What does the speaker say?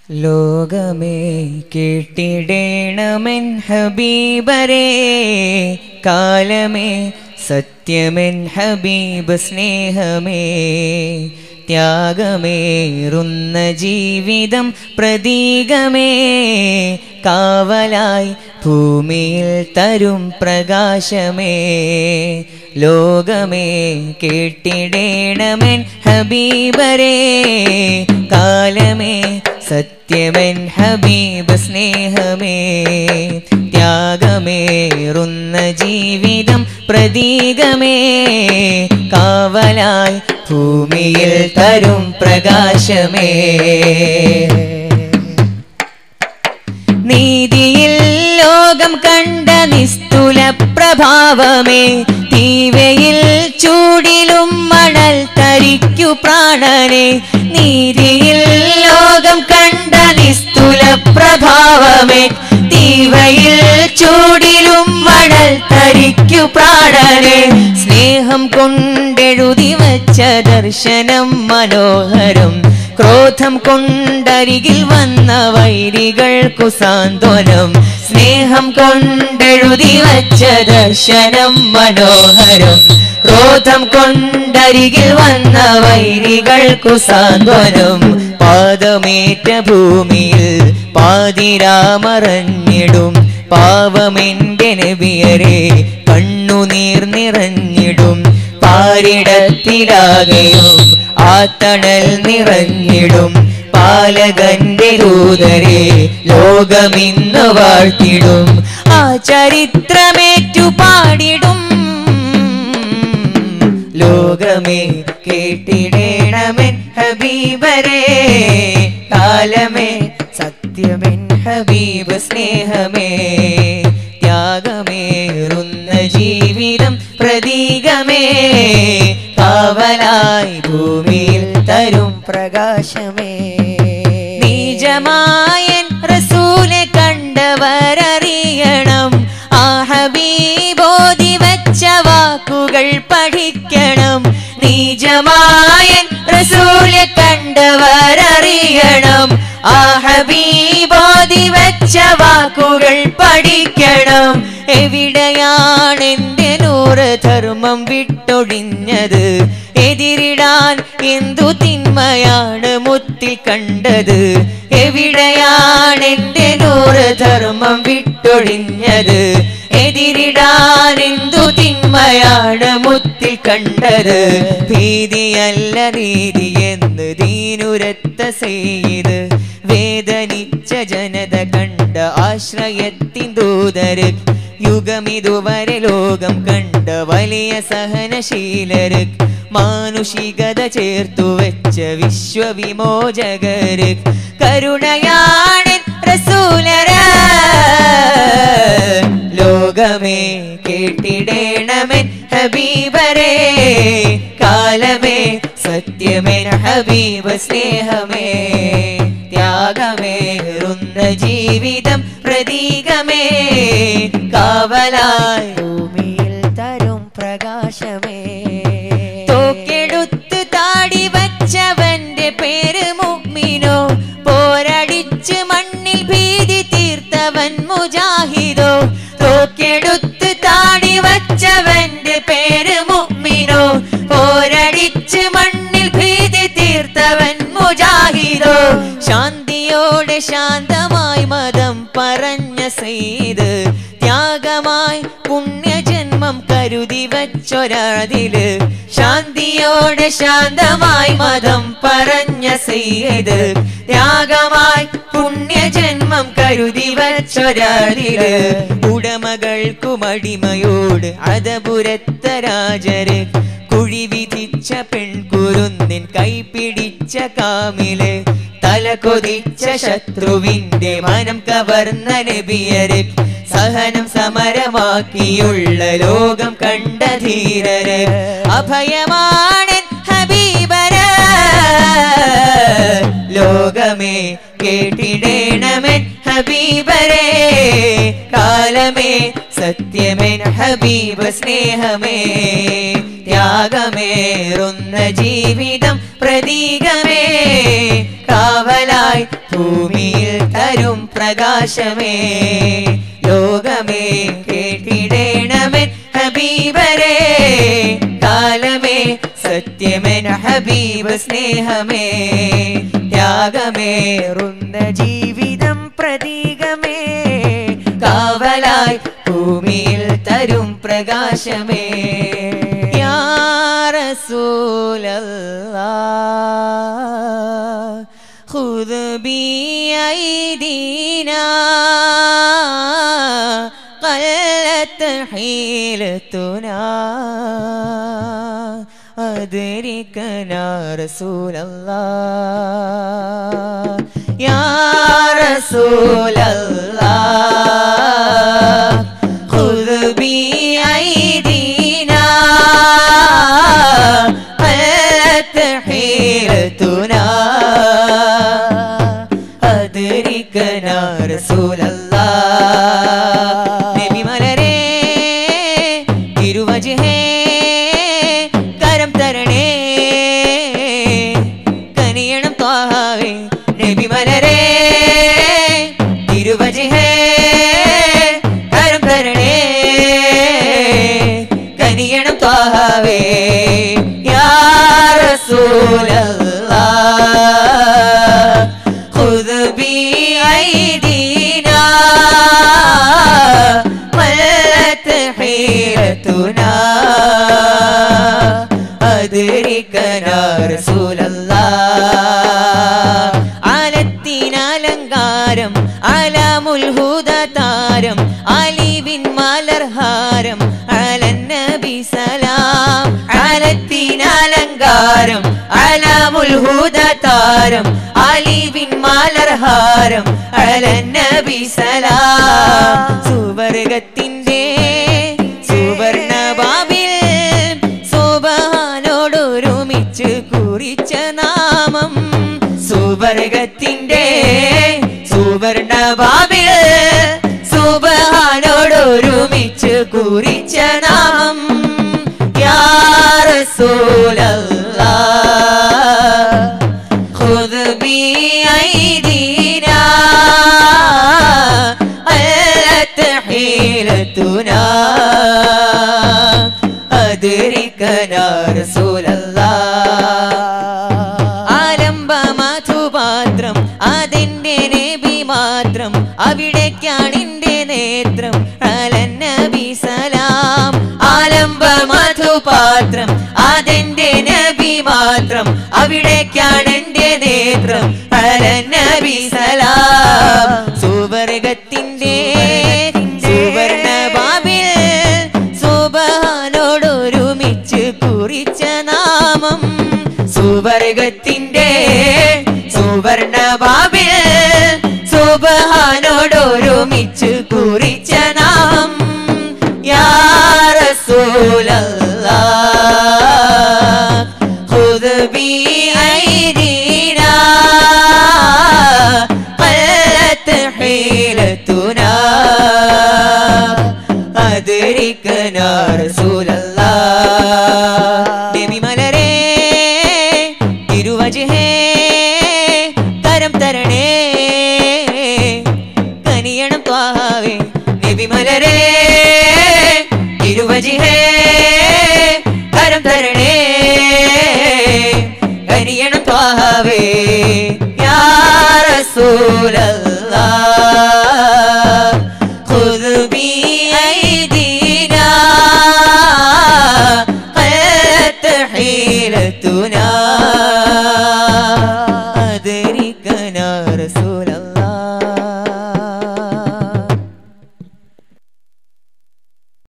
ലോകമേ കേട്ടിടേണമെൻ ഹബീബരേ കാലമേ സത്യമെൻ ഹബീബ് സ്നേഹമേ ത്യാഗമേറുന്ന ജീവിതം പ്രതീകമേ കാവലായി ഭൂമിയിൽ തരും പ്രകാശമേ ലോകമേ കേട്ടിടേണമെൻ ഹബീബരേ കാലമേ സത്യമെൻ ഹബീബ് സ്നേഹമേ ത്യാഗമേറുന്ന ജീവിതം പ്രതീകമേ കാവലായി ഭൂമിയിൽ തരും പ്രകാശമേ നീതിയിൽ ലോകം കണ്ട നിസ്തുല പ്രഭാവമേ തീവയിൽ ചൂടിലും മണൽ തരിക്കു പ്രാണനെ നീതിയിൽ ലോകം കണ്ട നിസ്തുല പ്രഭാവമേ തീവയിൽ ചൂടിലും മണൽ തരിക്കു പ്രാണനെ സ്നേഹം കൊണ്ടെഴുതി വച്ച ദർശനം മനോഹരം ക്രോധം കൊണ്ടരികിൽ വന്ന വൈരികൾക്കു സാന്ത്വനം സ്നേഹം കൊണ്ടെഴുതി വച്ച ദർശനം മനോഹരം ക്രോധം കൊണ്ടരികിൽ വന്ന വൈരികൾക്കു സാന്ത്വനം പാദമേറ്റ ഭൂമിയിൽ പാതിരാമറഞ്ഞിടും പാവമെന്റെ നബിയരെ കണ്ണുനീർ നിറഞ്ഞിടും പാരിടത്തിലാകെയും ആ തണൽ നിറഞ്ഞിടും പാലകന്റെ ദൂതരെ ലോകമിന്ന് വാഴ്ത്തിടും ആ ചരിത്രമേറ്റു പാടിടും ലോകമേ കേട്ടിടേണമെൻ ഹബീബരേ കാലമേ സത്യമെൻ ഹബീബ് സ്നേഹമേ ത്യാഗമേറുന്ന ജീവിതം പ്രതീകമേ കാവലായി ഭൂമിയിൽ തരും പ്രകാശമേ നീജമായൻ റസൂലെ കണ്ടവരറിയണം ആ ഹബീബോധി വെച്ച വാക്കുകൾ പഠിക്കണം നീജമായൻ റസൂലെ കണ്ടവരറിയണം ആ ഹബീബോധി വെച്ച വാക്കുകൾ പഠിക്കണം എവിടെയാണ് എന്റെ നൂറ് ധർമ്മം വിട്ടൊഴിഞ്ഞത് എതിരിടാൻ എന്തു തിന്മയാണ് മുത്തിൽ കണ്ടത് എവിടെയാണ് എന്റെ നൂറ് ധർമ്മം വിട്ടൊഴിഞ്ഞത് എതിരിടാൻ എന്തു തിന്മയാണ് മുത്തിൽ കണ്ടത് ഭീതിയല്ല നീതി എന്ന് ദീനുരത്ത ചെയ്ത് വേദനിച്ച ജനത കണ്ട ആശ്രയത്തിൻ ദൂതര് യുഗമിതുവരെ ലോകം കണ്ട വലിയ സഹനശീലര് മാനുഷികത ചേർത്തു വെച്ച വിശ്വവിമോചകര് കരുണയാണ് റസൂലര ലോകമേ കേട്ടിടേണമെൻ ഹബീബരേ കാലമേ സത്യമേ ഹബീബ് സ്നേഹമേ ത്യാഗമേറുന്ന ജീവിതം പ്രതീകമേ കാവലായി ഭൂമിയിൽ തരും പ്രകാശമേ തോക്കെടുത്ത് താടി വച്ചവന്റെ പേര് മുഗ്മിനോ പോരടിച്ച് മണ്ണിൽ ഭീതി തീർത്തവൻ മുജാഹിദോ തോക്കെടുത്ത് താടി വച്ചവന്റെ പേര് മുഗ്മിനോ പോരടിച്ച് മണ്ണിൽ ഭീതി തീർത്തവൻ മുജാഹിദോ ശാന്തിയോടെ ശാന്തമായി മതം പറഞ്ഞ സെയ്ത് ത്യാഗമായി പുണ്യജന്മം കരുതി വച്ചൊരാതില് ശാന്തിയോടെ ശാന്തമായി മതം പറഞ്ഞ സെയ്ത് ത്യാഗമായി പുണ്യജന്മം കരുതി വച്ചൊരാതില് ഉടമകൾക്കും അടിമയോട് അതപുരത്ത രാജര് കുഴി വിധിച്ച പെൺകുരുന്നിൻ കൈപിടിച്ച കാമില് തല കൊതിച്ച ശത്രുവിന്റെ മനം കവർന്ന നബിയര് സഹനം സമരമാക്കിയുള്ള ലോകം കണ്ട ധീരര് അഭയമാണ് ഹബീബര ലോകമേ കേട്ടിടേണമെൻ ഹബീബരേ കാലമേ സത്യമെൻ ഹബീബ് സ്നേഹമേ ത്യാഗമേറുന്ന ജീവിതം പ്രതീകമേ കാവലായി ഭൂമിയിൽ തരും പ്രകാശമേ ലോകമേ കേട്ടിടേണമെൻ ഹബീബരേ കാലമേ സത്യമൻ ഹബീബ് സ്നേഹമേ ത്യാഗമേറുന്ന ജീവിതം പ്രതീകമേ കാവലായി ഭൂമിയിൽ തരും പ്രകാശമേ യാ റസൂലല്ലാഹ് خذ بأيدينا قلت حيلتنا أدركنا رسول الله يا رسول الله خذ بأيدينا قلت حيلتنا أدركنا رسول الله നബി മലരേ തിരുവജഹേ കരം തരണേ കനിയണം ത്വാഹാവേ നബി മലരേ തിരുവജഹേ കരം തരണേ കനിയണം ത്വാഹാവേ യാ റസൂലല്ലാഹ് خذ بأيدينا ملت حيرتنا أدركنا رسول الله ആലത്തിനാലങ്കാരം അലാമുൽ ഹുദ താരം അലിവിൻ മലർഹാരം അലന്നബി സലാം ആലത്തിനാലങ്കാരം അലാമുൽ ഹുദ താരം അലിവിൻ മലർഹാരം അലന്നബി സലാം സുവർഗത്തിന്റെ സുവർണ ബാബിൽ സുബാനോടൊരുമിച്ച് കുറിച്ച നാമം സുവർഗത്തിന്റെ സുവർണ ബാബിൽ സുബാനോടൊരുമിച്ച് കുറിച്ച നാമം യാ റസൂലല്ലാഹ് خذ بأيدينا قلت حيلتنا أدركنا رسول الله ആലംബമധുപാത്രം അതെന്റെ നബി മാത്രം അവിടേക്കാണെന്റെ നേത്രം അലന്നബി സലാം ആലംബമധുപാത്രം അതെന്റെ നബി മാത്രം അവിടേക്കാണെന്റെ നേത്രം അലന്നബി സലാം സുവർഗത്തിന്റെ സുവർണ ബാബിൽ സുബാനോടൊരുമിച്ച് കുറിച്ച നാമം സുവർഗത്തിന്റെ സുവർണ ബാബിൽ സുബാനോടൊരുമിച്ച് കുറിച്ച നാമം യാ റസൂലല്ലാഹ് خذ بأيدينا قلت حيلتنا أدركنا رسول الله നബി മലരേ തിരുവജഹേ കരം തരണേ കനിയണം ത്വാഹാവേ നബി മലരേ തിരുവജഹേ കരം തരണേ കനിയണം ത്വാഹാവേ യാ റസൂലല്ലാഹ് خذ بأيدينا قلت حيلتنا أدركنا رسول